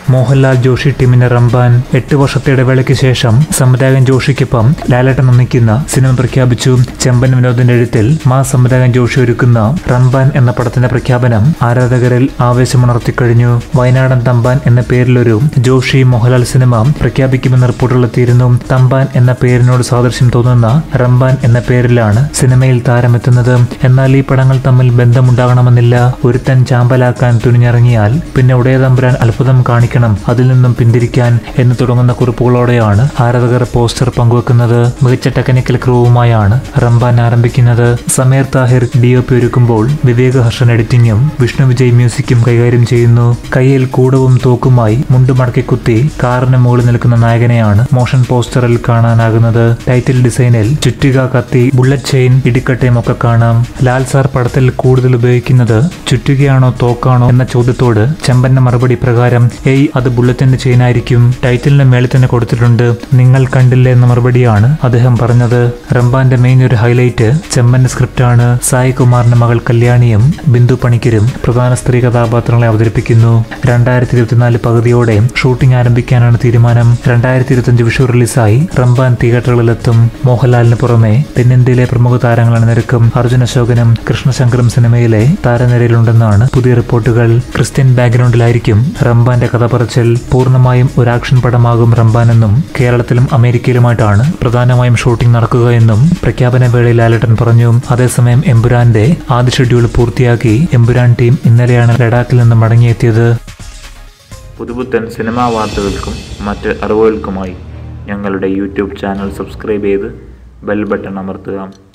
മോഹൻലാൽ ജോഷി ടീമിന്റെ റംബാൻ എട്ട് വർഷത്തെ ഇടവേളയ്ക്ക് ശേഷം സംവിധായകൻ ജോഷിക്കൊപ്പം ലാലേട്ടൻ ഒന്നിക്കുന്ന സിനിമ പ്രഖ്യാപിച്ചു ചെമ്പൻ വിനോദിന്റെ എഴുത്തിൽ മാ സംവിധായകൻ ജോഷി ഒരുക്കുന്ന റംബാൻ എന്ന പടത്തിന്റെ പ്രഖ്യാപനം ആരാധകരിൽ ആവേശമുണർത്തിക്കഴിഞ്ഞു വയനാടൻ തമ്പാൻ എന്ന പേരിലൊരു ജോഷി മോഹൻലാൽ സിനിമ പ്രഖ്യാപിക്കുമെന്ന് റിപ്പോർട്ടുകളെത്തിയിരുന്നു തമ്പാൻ എന്ന പേരിനോട് സാദൃശ്യം തോന്നുന്ന റംബാൻ എന്ന പേരിലാണ് സിനിമയിൽ താരമെത്തുന്നത് എന്നാൽ ഈ പടങ്ങൾ തമ്മിൽ ബന്ധമുണ്ടാകണമെന്നില്ല ഒരുത്തൻ ചാമ്പലാക്കാൻ തുനിഞ്ഞിറങ്ങിയാൽ പിന്നെ ഉടയതമ്പുരാൻ അത്ഭുതം കാണിക്കണം അതിൽ നിന്നും പിന്തിരിക്കാൻ എന്ന് തുടങ്ങുന്ന കുറിപ്പുകളോടെയാണ് ആരാധകർ പോസ്റ്റർ പങ്കുവെക്കുന്നത് മികച്ച ടെക്നിക്കൽ ക്രൂവുമായാണ് റംബാൻ ആരംഭിക്കുന്നത് Sameer Thahir D O P ഒരുക്കുമ്പോൾ വിവേക് ഹർഷൻ എഡിറ്റിംഗും വിഷ്ണു വിജയ് മ്യൂസിക്കും കൈകാര്യം ചെയ്യുന്നു കയ്യിൽ കൂടവും തോക്കുമായി മുണ്ട് മടക്കി കുത്തി കാറിന് മുകളിൽ നിൽക്കുന്ന നായകനെയാണ് മോഷൻ പോസ്റ്ററിൽ കാണാനാകുന്നത് ടൈറ്റിൽ ഡിസൈനിൽ ചുറ്റിക കത്തി ബുള്ളറ്റ് ചെയിൻ ഇടിക്കട്ടയും ഒക്കെ കാണാം ലാൽ സാർ പടത്തിൽ കൂടുതൽ ഉപയോഗിക്കുന്നത് ചുറ്റുകയാണോ തോക്കാണോ എന്ന ചോദ്യത്തോട് ചെമ്പന്റെ മറുപടി പ്രകാരം ഏയ് അത് ബുള്ളറ്റിന്റെ ചെയിനായിരിക്കും ടൈറ്റിലിന് മേളിൽ തന്നെ കൊടുത്തിട്ടുണ്ട് നിങ്ങൾ കണ്ടില്ല എന്ന മറുപടിയാണ് അദ്ദേഹം പറഞ്ഞത് റംബാന്റെ മെയിൻ ഒരു ഹൈലൈറ്റ് ചെമ്പന്റെ സ്ക്രിപ്റ്റാണ് സായി കുമാറിന്റെ മകൾ കല്യാണിയും ബിന്ദു പണിക്കരും പ്രധാന സ്ത്രീ കഥാപാത്രങ്ങളെ അവതരിപ്പിക്കുന്നു രണ്ടായിരത്തി ഇരുപത്തിനാല് പകുതിയോടെ ഷൂട്ടിംഗ് ആരംഭിക്കാനാണ് തീരുമാനം രണ്ടായിരത്തി ഇരുപത്തിയഞ്ച് വിഷു റിലീസായി റംബാൻ തിയേറ്ററുകളിലെത്തും മോഹൻലാലിന് പുറമെ തെന്നിന്ത്യയിലെ പ്രമുഖ താരങ്ങളാണ് നിരക്കും അർജുന അശോകനും കൃഷ്ണശങ്കറും സിനിമയിലെ താരനിരയിലുണ്ടെന്നാണ് പുതിയ റിപ്പോർട്ടുകൾ ക്രിസ്ത്യൻ ബാക്ക്ഗ്രൗണ്ടിലായിരിക്കും റംബാന്റെ കഥ പറച്ചിൽ പൂർണ്ണമായും ഒരു ആക്ഷൻ പടമാകും റംബാനെന്നും കേരളത്തിലും അമേരിക്കയിലുമായിട്ടാണ് പ്രധാനമായും ഷൂട്ടിംഗ് നടക്കുക എന്നും പ്രഖ്യാപന വേളയിൽ ലാലട്ടൻ പറഞ്ഞു അതേസമയം എമ്പുരാന്റെ ആദ്യ ഷെഡ്യൂൾ പൂർത്തിയാക്കി എമ്പുരാൻ ടീം ഇന്നലെയാണ് ലഡാക്കിൽ നിന്ന് മടങ്ങിയെത്തിയത് പുതുപുത്തൻ സിനിമാ വാർത്തകൾക്കും മറ്റ് അറിവുകൾക്കുമായി ഞങ്ങളുടെ യൂട്യൂബ് ചാനൽ സബ്സ്ക്രൈബ് ചെയ്ത് ബെൽ ബട്ടൺ അമർത്തുക